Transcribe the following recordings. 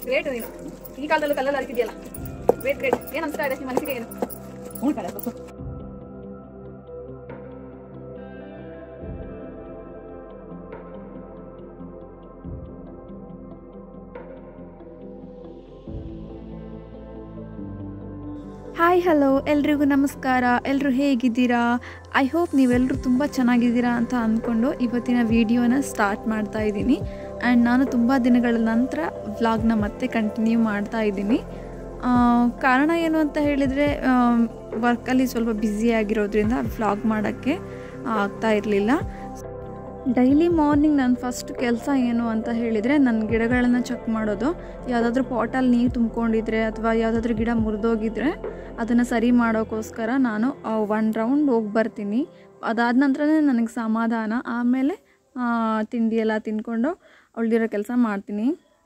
great ನೀನು ಈ ಕಾಲದಲ್ಲೂ ಕಲ್ಲಲ್ಲಿ ಅರಿತಿದ್ಯಲ್ಲ ಗ್ರೇಟ್ ಗ್ರೇಟ್ ಏನು ಅನ್ಸ್ತಾ ಇದೆ ನಿಮ್ಮ ಮನಸ್ಸಿಗೆ ಏನು ಹ್ಞೂ ಕಡೆ ಬಸ್ಸು ಹಾಯ್ ಹಲೋ ಎಲ್ರಿಗೂ ನಮಸ್ಕಾರ ಎಲ್ಲರೂ ಹೇಗಿದ್ದೀರಾ ಐ ಹೋಪ್ ನೀವೆಲ್ಲರೂ ತುಂಬ ಚೆನ್ನಾಗಿದ್ದೀರಾ ಅಂತ ಅಂದ್ಕೊಂಡು ಇವತ್ತಿನ ವಿಡಿಯೋನ ಸ್ಟಾರ್ಟ್ ಮಾಡ್ತಾ ಇದ್ದೀನಿ ಆ್ಯಂಡ್ ನಾನು ತುಂಬ ದಿನಗಳ ನಂತರ ವ್ಲಾಗ್ನ ಮತ್ತೆ ಕಂಟಿನ್ಯೂ ಮಾಡ್ತಾ ಇದ್ದೀನಿ ಆ, ಕಾರಣ ಏನು ಅಂತ ಹೇಳಿದರೆ ವರ್ಕಲ್ಲಿ ಸ್ವಲ್ಪ ಬ್ಯುಸಿ ಆಗಿರೋದ್ರಿಂದ ವ್ಲಾಗ್ ಮಾಡೋಕ್ಕೆ ಆಗ್ತಾ ಇರಲಿಲ್ಲ ಡೈಲಿ ಮಾರ್ನಿಂಗ್ ನನ್ನ ಫಸ್ಟ್ ಕೆಲಸ ಏನು ಅಂತ ಹೇಳಿದರೆ ನನ್ನ ಗಿಡಗಳನ್ನು ಚೆಕ್ ಮಾಡೋದು ಯಾವುದಾದ್ರೂ ಪಾಟಲ್ಲಿ ನೀರು ತುಂಬ್ಕೊಂಡಿದ್ರೆ ಅಥವಾ ಯಾವುದಾದ್ರೂ ಗಿಡ ಮುರಿದೋಗಿದ್ರೆ ಅದನ್ನು ಸರಿ ಮಾಡೋಕ್ಕೋಸ್ಕರ ನಾನು ಒನ್ ರೌಂಡ್ ಹೋಗಿ ಬರ್ತೀನಿ ಅದಾದ ನಂತರನೇ ನನಗೆ ಸಮಾಧಾನ ಆಮೇಲೆ ಆ, ತಿಂಡಿ ಎಲ್ಲ ತಿನ್ಕೊಂಡು ಉಳಿದಿರೋ ಕೆಲಸ ಮಾಡ್ತೀನಿ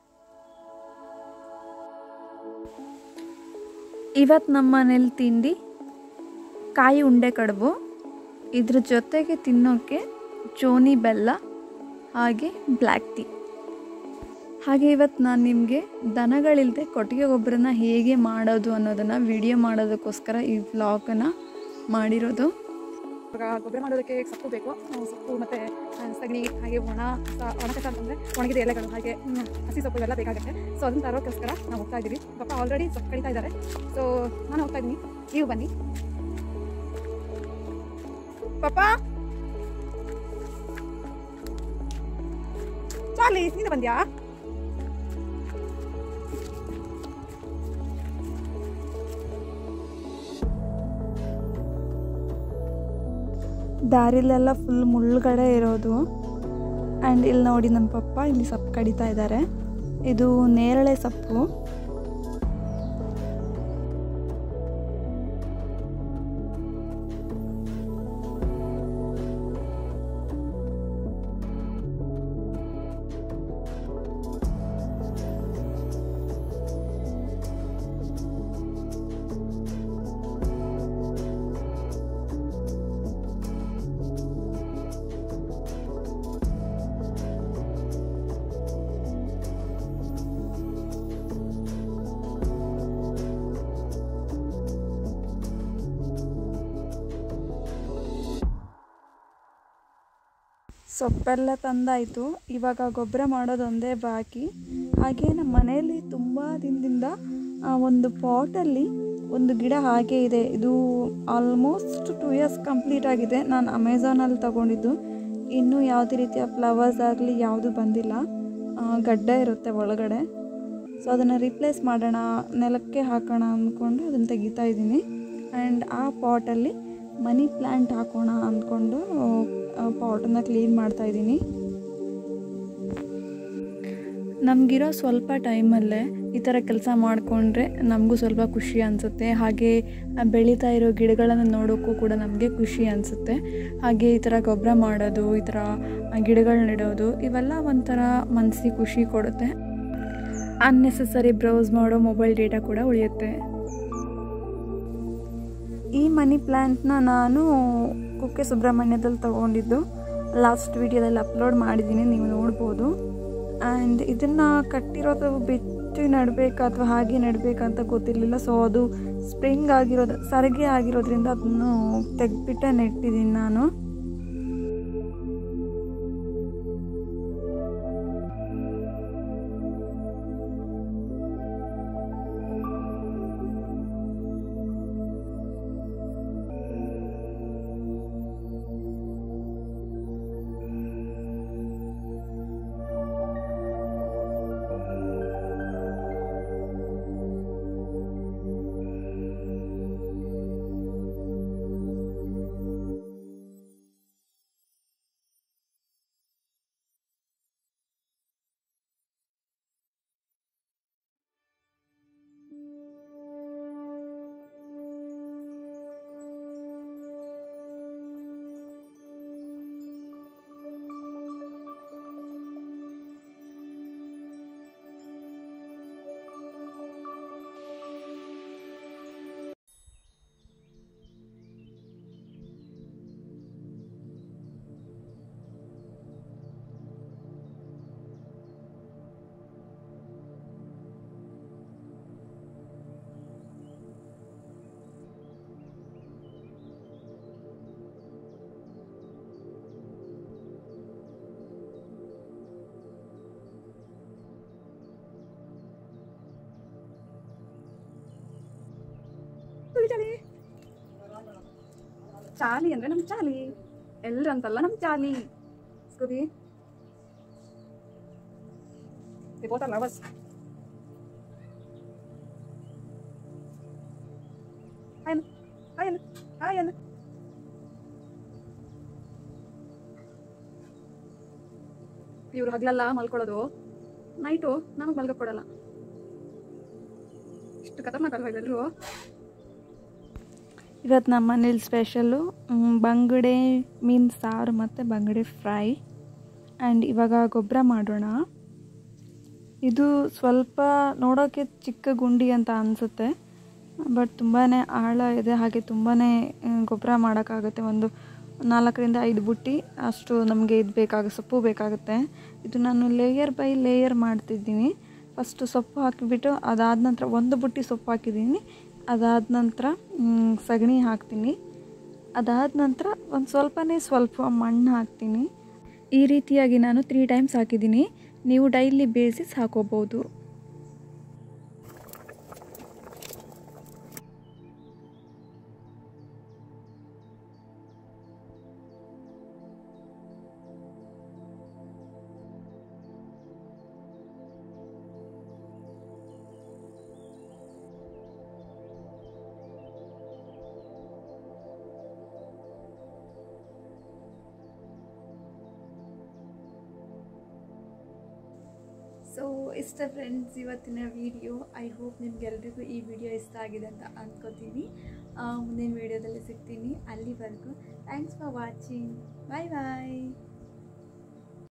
ಇವತ್ತು ನಮ್ಮ ಮನೇಲಿ ತಿಂಡಿ ಕಾಯಿ ಉಂಡೆ ಕಡುಬು ಇದ್ರ ಜೊತೆಗೆ ತಿನ್ನೋಕ್ಕೆ ಚೋನಿ ಬೆಲ್ಲ ಹಾಗೆ ಬ್ಲ್ಯಾಕ್ ಟೀ ಹಾಗೆ ಇವತ್ತು ನಾನು ನಿಮಗೆ ದನಗಳಿಲ್ಲದೆ ಕೊಟ್ಟಿಗೆ ಗೊಬ್ಬರನ ಹೇಗೆ ಮಾಡೋದು ಅನ್ನೋದನ್ನು ವಿಡಿಯೋ ಮಾಡೋದಕ್ಕೋಸ್ಕರ ಈ ವ್ಲಾಗನ್ನು ಮಾಡಿರೋದು ಇವಾಗ ಗೊಬ್ಬರ ಮಾಡೋದಕ್ಕೆ ಸೊಪ್ಪು ಬೇಕು ಆ, ಸೊಪ್ಪು ಮತ್ತೆ ಆ, ಸಗಣಿ ಹಾಗೆ ಒಣ ಸ- ಒಣ ಕಸ ಅಂತಂದ್ರೆ ಒಣಗಿದ ಎಲೆಗಳು ಹಾಗೆ ಹ್ಮ್, ಹಸಿ ಸೊಪ್ಪು ಇವೆಲ್ಲ ಬೇಕಾಗುತ್ತೆ ಸೊ ಅದನ್ನ ತರೋಕ್ಕೋಸ್ಕರ ನಾವು ಹೋಗ್ತಾ ಇದ್ದೀವಿ ಪಾಪ ಆಲ್ರೆಡಿ ಸೊಪ್ಪು ಕಡಿತಾ ಇದ್ದಾರೆ ಸೊ ನಾನು ಹೋಗ್ತಾ ಇದ್ದೀನಿ ನೀವು ಬನ್ನಿ ಪಾಪ ಚಾಲಿ ನೀನು ಬಂದ್ಯಾ ದಾರಿಲೆಲ್ಲ ಫುಲ್ ಮುಳ್ಳುಗಡೆ ಇರೋದು ಆ್ಯಂಡ್ ಇಲ್ಲಿ ನೋಡಿ ನಮ್ಮ ಪಪ್ಪ ಇಲ್ಲಿ ಸೊಪ್ಪು ಕಡಿತಾ ಇದ್ದಾರೆ ಇದು ನೇರಳೆ ಸೊಪ್ಪು ಸೊಪ್ಪೆಲ್ಲ ತಂದಾಯಿತು ಇವಾಗ ಗೊಬ್ಬರ ಮಾಡೋದೊಂದೇ ಬಾಕಿ ಹಾಗೆ ನಮ್ಮ ಮನೆಯಲ್ಲಿ ತುಂಬ ದಿನದಿಂದ ಆ, ಒಂದು ಪಾಟಲ್ಲಿ ಒಂದು ಗಿಡ ಹಾಗೆ ಇದೆ ಇದು ಆಲ್ಮೋಸ್ಟ್ ಟೂ ಇಯರ್ಸ್ ಕಂಪ್ಲೀಟ್ ಆಗಿದೆ ನಾನು ಅಮೆಝಾನಲ್ಲಿ ತಗೊಂಡಿದ್ದು ಇನ್ನೂ ಯಾವುದೇ ರೀತಿಯ ಫ್ಲವರ್ಸ್ ಆಗಲಿ ಯಾವುದು ಬಂದಿಲ್ಲ ಆ, ಗಡ್ಡ ಇರುತ್ತೆ ಒಳಗಡೆ ಸೊ ಅದನ್ನು ರಿಪ್ಲೇಸ್ ಮಾಡೋಣ ನೆಲಕ್ಕೆ ಹಾಕೋಣ ಅಂದ್ಕೊಂಡು ಅದನ್ನು ತೆಗಿತಾ ಇದ್ದೀನಿ ಆ್ಯಂಡ್ ಆ ಪಾಟಲ್ಲಿ ಮನಿ ಪ್ಲ್ಯಾಂಟ್ ಹಾಕೋಣ ಅಂದ್ಕೊಂಡು ಪಾಟನ್ನು ಕ್ಲೀನ್ ಮಾಡ್ತಾ ಇದ್ದೀನಿ ನಮಗಿರೋ ಸ್ವಲ್ಪ ಟೈಮಲ್ಲೇ ಈ ಥರ ಕೆಲಸ ಮಾಡಿಕೊಂಡ್ರೆ ನಮಗೂ ಸ್ವಲ್ಪ ಖುಷಿ ಅನಿಸುತ್ತೆ ಹಾಗೆ ಆ ಬೆಳೀತಾ ಇರೋ ಗಿಡಗಳನ್ನು ನೋಡೋಕ್ಕೂ ಕೂಡ ನಮಗೆ ಖುಷಿ ಅನಿಸುತ್ತೆ ಹಾಗೆ ಈ ಥರ ಗೊಬ್ಬರ ಮಾಡೋದು ಈ ಥರ ಗಿಡಗಳು ನೆಡೋದು ಇವೆಲ್ಲ ಒಂಥರ ಮನಸ್ಸಿಗೆ ಖುಷಿ ಕೊಡುತ್ತೆ ಅನ್ನೆಸೆಸರಿ ಬ್ರೌಸ್ ಮಾಡೋ ಮೊಬೈಲ್ ಡೇಟಾ ಕೂಡ ಉಳಿಯುತ್ತೆ ಈ ಮನಿ ಪ್ಲ್ಯಾಂಟ್ನ ನಾನು ಕುಕ್ಕೆ ಸುಬ್ರಹ್ಮಣ್ಯದಲ್ಲಿ ತೊಗೊಂಡಿದ್ದು ಲಾಸ್ಟ್ ವಿಡಿಯೋದಲ್ಲಿ ಅಪ್ಲೋಡ್ ಮಾಡಿದ್ದೀನಿ ನೀವು ನೋಡ್ಬೋದು ಆ್ಯಂಡ್ ಇದನ್ನು ಕಟ್ಟಿರೋದು ಬಿಟ್ಟು ನೆಡಬೇಕಾ ಅಥವಾ ಹಾಗೆ ನೆಡಬೇಕಂತ ಗೊತ್ತಿರಲಿಲ್ಲ ಸೊ ಅದು ಸ್ಪ್ರಿಂಗ್ ಆಗಿರೋದು ಸರಿಗೆ ಆಗಿರೋದ್ರಿಂದ ಅದನ್ನು ತೆಗೆದ್ಬಿಟ್ಟೆ ನೆಟ್ಟಿದ್ದೀನಿ ನಾನು ಸ್ಕೂಬಿ ಚಾಲಿ ಚಾಲಿ ಅಂದ್ರೆ ನಮ್ ಚಾಲಿ ಎಲ್ರಂತಲ್ಲ ನಮ್ Charlie Scooby reporter lovers hi hi hi ಅನ್ನ ಇವ್ರು ಹಗಲೆಲ್ಲ ಮಲ್ಕೊಳ್ಳೋದು ನೈಟು ನಮಗೆ ಮಲ್ಗಕ್ ಕೊಡಲ್ಲ ಇಷ್ಟು ಖತರ್ನಾಕ್ ಅಲ್ವಾ ಇವೆಲ್ಲರೂ ಇವತ್ತು ನಮ್ಮ ಮನೇಲಿ ಸ್ಪೆಷಲ್ಲು ಬಂಗಡೆ ಮೀನು ಸಾರು ಮತ್ತು ಬಂಗಡೆ ಫ್ರೈ ಆ್ಯಂಡ್ ಇವಾಗ ಗೊಬ್ಬರ ಮಾಡೋಣ ಇದು ಸ್ವಲ್ಪ ನೋಡೋಕ್ಕೆ ಚಿಕ್ಕ ಗುಂಡಿ ಅಂತ ಅನಿಸುತ್ತೆ ಬಟ್ ತುಂಬಾ ಆಳ ಇದೆ ಹಾಗೆ ತುಂಬಾ ಗೊಬ್ಬರ ಮಾಡೋಕ್ಕಾಗುತ್ತೆ ಒಂದು ನಾಲ್ಕರಿಂದ ಐದು ಬುಟ್ಟಿ ಅಷ್ಟು ನಮಗೆ ಇದು ಬೇಕಾಗುತ್ತೆ ಸೊಪ್ಪು ಬೇಕಾಗುತ್ತೆ ಇದು ನಾನು ಲೇಯರ್ ಬೈ ಲೇಯರ್ ಮಾಡ್ತಿದ್ದೀನಿ ಫಸ್ಟು ಸೊಪ್ಪು ಹಾಕಿಬಿಟ್ಟು ಅದಾದ ನಂತರ ಒಂದು ಬುಟ್ಟಿ ಸೊಪ್ಪು ಹಾಕಿದ್ದೀನಿ ಅದಾದ ನಂತರ ಮ್, ಸಗಣಿ ಹಾಕ್ತೀನಿ ಅದಾದ ನಂತರ ಒಂದು ಸ್ವಲ್ಪನೇ ಸ್ವಲ್ಪ ಮಣ್ಣು ಹಾಕ್ತೀನಿ ಈ ರೀತಿಯಾಗಿ ನಾನು ತ್ರೀ ಟೈಮ್ಸ್ ಹಾಕಿದ್ದೀನಿ ನೀವು ಡೈಲಿ ಬೇಸಿಸ್ ಹಾಕೋಬೋದು ಸೊ ಇಷ್ಟ ಫ್ರೆಂಡ್ಸ್ ಇವತ್ತಿನ ವಿಡಿಯೋ ಐ ಹೋಪ್ ನಿಮ್ಗೆಲ್ರಿಗೂ ಈ ವಿಡಿಯೋ ಇಷ್ಟ ಆಗಿದೆ ಅಂತ ಅಂದ್ಕೋತೀನಿ ಆ, ಮುಂದಿನ ವಿಡಿಯೋದಲ್ಲಿ ಸಿಗ್ತೀನಿ ಅಲ್ಲಿವರೆಗೂ thanks for watching bye bye